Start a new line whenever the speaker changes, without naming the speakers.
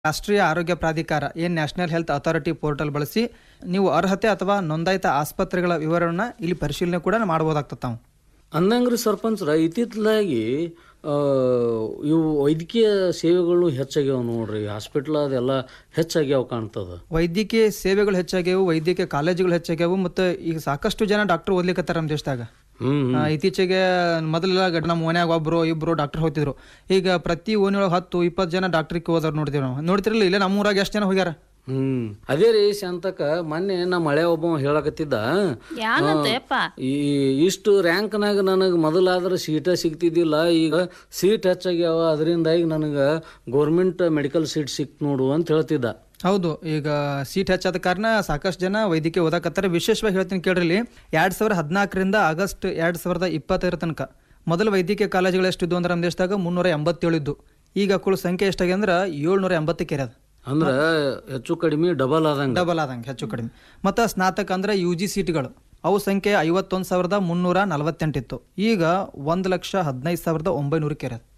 ರಾಷ್ಟ್ರೀಯ ಆರೋಗ್ಯ ಪ್ರಾಧಿಕಾರ ಏನ್ ನ್ಯಾಷನಲ್ ಹೆಲ್ತ್ ಅಥಾರಿಟಿ ಪೋರ್ಟಲ್ ಬಳಸಿ ನೀವು ಅರ್ಹತೆ ಅಥವಾ ನೋಂದಾಯಿತ ಆಸ್ಪತ್ರೆಗಳ ವಿವರವನ್ನು ಇಲ್ಲಿ ಪರಿಶೀಲನೆ ಕೂಡ ಮಾಡಬಹುದಾಗ್ತದೆ ತಾವು
ಅಂದಂಗ್ರಿ ಸರ್ಪಂಚ್ರ ಇತ್ತಿತ್ತಲಾಗಿ ಆ, ಇವು ವೈದ್ಯಕೀಯ ಸೇವೆಗಳು ಹೆಚ್ಚಾಗ್ಯಾವ ನೋಡ್ರಿ ಹಾಸ್ಪಿಟ್ಲ್ ಅದೆಲ್ಲ ಹೆಚ್ಚಾಗ್ಯಾವ ಕಾಣ್ತದ
ವೈದ್ಯಕೀಯ ಸೇವೆಗಳು ಹೆಚ್ಚಾಗ್ಯಾವು ವೈದ್ಯಕೀಯ ಕಾಲೇಜುಗಳು ಹೆಚ್ಚಾಗ್ಯಾವು ಮತ್ತು ಈಗ ಸಾಕಷ್ಟು ಜನ ಡಾಕ್ಟರ್ ಓದ್ಲಿಕ್ಕತ್ತಾರ ನಮ್ಮ ದೇಶದಾಗ
ಹ್ಮ್
ಆ, ಇತ್ತೀಚೆಗೆ ಮೊದಲೆಲ್ಲ ಗಡ್- ನಮ್ಮ ಮನ್ಯಾಗ ಒಬ್ರು ಇಬ್ರು ಡಾಕ್ಟರ್ ಹೋಗ್ತಿದ್ರು ಈಗ ಪ್ರತಿ ಓಣಿಯೊಳಗೆ ಹತ್ತು ಇಪ್ಪತ್ತು ಜನ ಡಾಕ್ಟ್ರಿಗೆ ಹೋದವ್ರು ನೋಡ್ತೀವಿ ನಾವು ನೋಡ್ತಿರಲಿಲ್ಲ ಇಲ್ಲೇ ನಮ್ಮೂರಾಗ ಎಷ್ಟು ಜನ ಹೋಗ್ಯಾರ
ಹ್ಮ್ ಅದೇ ರೀ ಶಾಂತಕ ಮೊನ್ನೆ ನಮ್ಮ ಮಳೆ ಒಬ್ಬ ಹೇಳಕತ್ತಿದ್ದ
ಯಾನಂತಪ್ಪ
ಈ ಇಷ್ಟು ರ್ಯಾಂಕ್ನಾಗ ನನಗೆ ಮೊದಲಾದ್ರೆ ಸೀಟ ಸಿಗ್ತಿದ್ದಿಲ್ಲ ಈಗ ಸೀಟ್ ಹೆಚ್ಚಾಗ್ಯಾವ ಅದರಿಂದಾಗಿ ನನಗೆ ಗೌರ್ಮೆಂಟ್ ಮೆಡಿಕಲ್ ಸೀಟ್ ಸಿಕ್ತು ನೋಡು ಅಂತ ಹೇಳ್ತಿದ್ದ
ಹೌದು ಈಗ ಸೀಟ್ ಹೆಚ್ಚಾದ ಕಾರಣ ಸಾಕಷ್ಟು ಜನ ವೈದ್ಯಕೀಯ ಓದಾಕತ್ತಾರೆ ವಿಶೇಷವಾಗಿ ಹೇಳ್ತೀನಿ ಕೇಳ್ರಿ ಇಲ್ಲಿ ಎರಡ್ ಸಾವಿರದ ಹದಿನಾಲ್ಕರಿಂದ ಆಗಸ್ಟ್ ಎರಡ್ ಸಾವಿರದ ಇಪ್ಪತ್ತೈದರ ತನಕ ಮೊದಲು ವೈದ್ಯಕೀಯ ಕಾಲೇಜುಗಳು ಎಷ್ಟಿದ್ವು ಅಂದ್ರೆ ನಮ್ಮ ದೇಶದಾಗ ಮುನ್ನೂರ ಎಂಬತ್ತೇಳು ಇದ್ದು ಈಗ ಕುಳ ಸಂಖ್ಯೆ ಎಷ್ಟಾಗಿ ಅಂದ್ರೆ ಏಳ್ನೂರ ಎಂಬತ್ತಕ್ಕೆ ಇರೋದು
ಅಂದ್ರೆ ಹೆಚ್ಚು ಕಡಿಮೆ ಡಬಲ್ ಆದಂಗ
ಡಬಲ್ ಆದಂಗೆ ಹೆಚ್ಚು ಕಡಿಮೆ ಮತ್ತು ಸ್ನಾತಕ ಅಂದ್ರೆ ಯು ಜಿ ಸೀಟ್ಗಳು ಅವು ಸಂಖ್ಯೆ ಐವತ್ತೊಂದು ಸಾವಿರದ ಮುನ್ನೂರ ನಲವತ್ತೆಂಟಿತ್ತು ಈಗ ಒಂದು ಲಕ್ಷ ಹದಿನೈದು ಸಾವಿರದ ಒಂಬೈನೂರಕ್ಕೆ ಇರೋದು